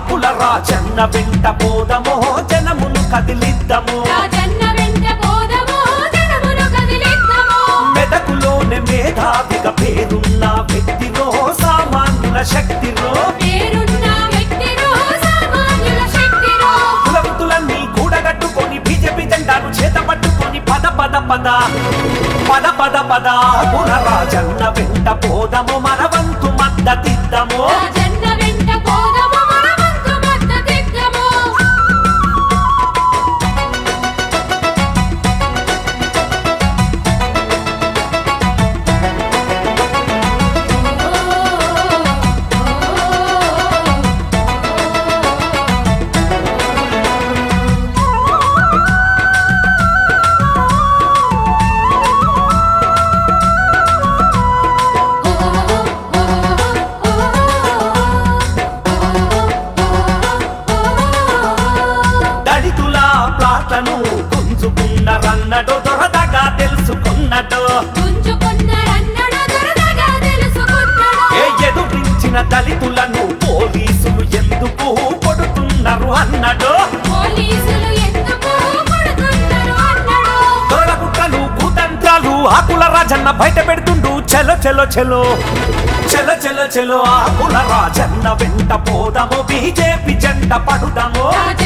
ఆకుల రాజన్న వెంట పోదమో జనమును కదిలిద్దము రాజన్న వెంట పోదము జనమును కదిలిద్దాము మెదకులోనే మేధావిగా పేరున్న వ్యక్తిరో సామాన్యుల శక్తిరో పేరున్న వ్యక్తిరో సామాన్యుల శక్తిరో కులవృత్తులన్నీ కూడగట్టుకొని బీజేపీ జెండాను చేత పట్టుకొని పద పద పద పద పద పద పునరాజన్న వెంట పోదము మన వంతు మద్దతిద్దము రాజన్న వెంట పోదము మన వంతు మద్దతిద్దాము దళితుల ప్లాట్లను గుంజుకున్నరన్నడో దొరదగా తెలుసుకున్నడో గుంజుకున్నారన్నడు త్వరగా తెలుసుకున్నాడు ఏ ఎదురించిన దళితులను పోలీసులు ఎందుకు కొడుతున్నారు అన్నడో పోలీసులు ఎందుకు కొడుతున్నారు అన్నాడు దొరకుట్టలు భూతంత్రాలు ఆకుల రాజన్న బయట పెడుతుండు చెలో చెలో చెలో చెలో చెలో చెలో ఆకుల రాజన్న వెంట పోదాము బీజేపీ జెండ పడుదాము రాజన్న